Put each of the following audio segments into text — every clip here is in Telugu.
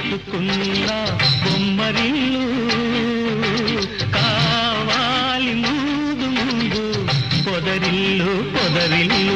కట్టుకున్న బొమ్మరిల్లు కావాలి ముందు ముందు పొదరిల్లు పొదరిల్లు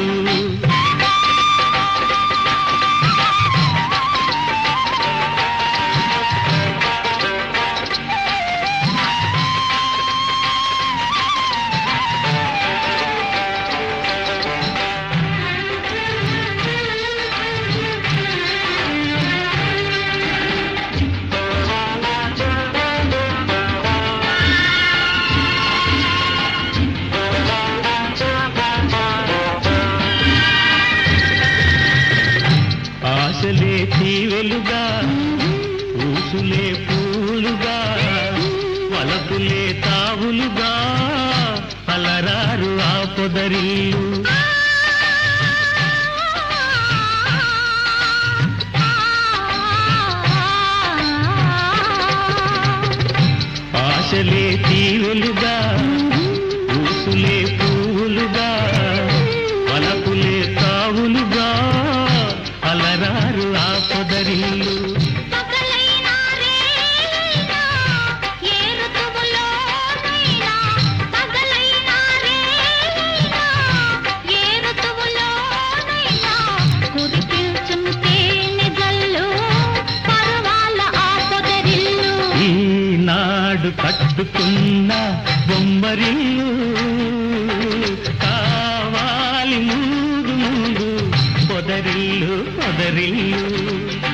ఆశలే తీవెలుగా ఊసులే పూలుగా వలపులే తావులుగా అలరారు ఆ పొదరిల్లు ఆశలే తీవెలుగా ఊసులే పూలుగా వలపులే తావులుగా అలరారు ఆ పొదరిల్లు పగలైనా రేయినా ఏ ఋతువులోనైనా పగలైనా రేయినా ఏ ఋతువులోనైనా కురిపించుంటే నిజల్లు పర్వాల ఆ పొదరిల్లు ఈనాడు కట్టుకున్న బొమ్మరిల్లు కావాలి ముందు ముందు పొదరిల్లు పొదరిల్లు